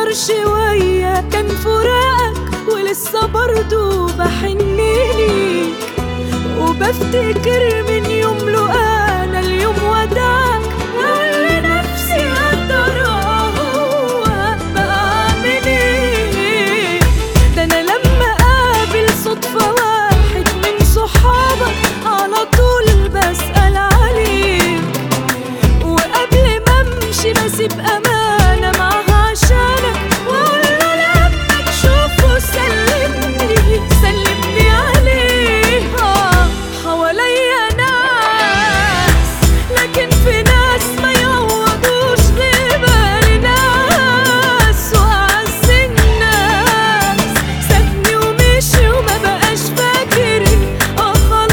اكتر شوية كان فراقك ولسه برضو بحن ليك وبفتكر من يوم لقانا اليوم وداك واقول لنفسي يا ترى هو بقى عامل ايه ده انا لما اقابل صدفة واحد من صحابك على طول بسأل عليك وقبل ما امشي بسيب امانه معاها عشانك واقول له لما تشوفه سلمني سلمني عليه آه، حواليا ناس لكن في ناس ما يعوضوش غيبة ناس واعز الناس سابني ومشي وما بقاش فاكرني اه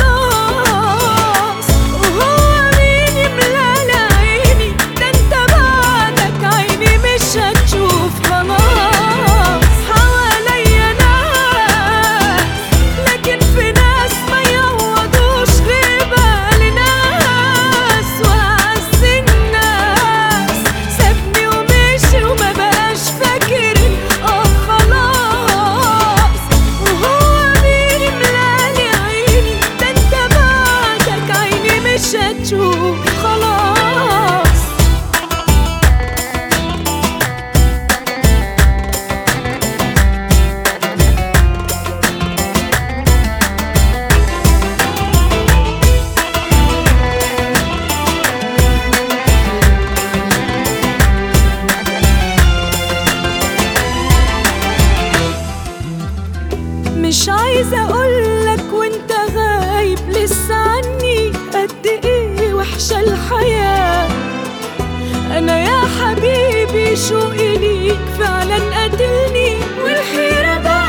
خلاص وهو مين يملى عيني ده انت بعدك عيني مش هتشوف خلاص حواليا ناس لكن في ناس ما يعوضوش غيبة لناس واعز الناس سابني ومشي وما بقاش فاكرني اه خلاص وهو مين يملالي عيني ده انت بعدك عيني مش هتشوف خلاص مش عايزة أقولك وانت غايب لسه عني قد ايه وحشة الحياة أنا يا حبيبي شوقي ليك فعلا قاتلني والحيرة بقى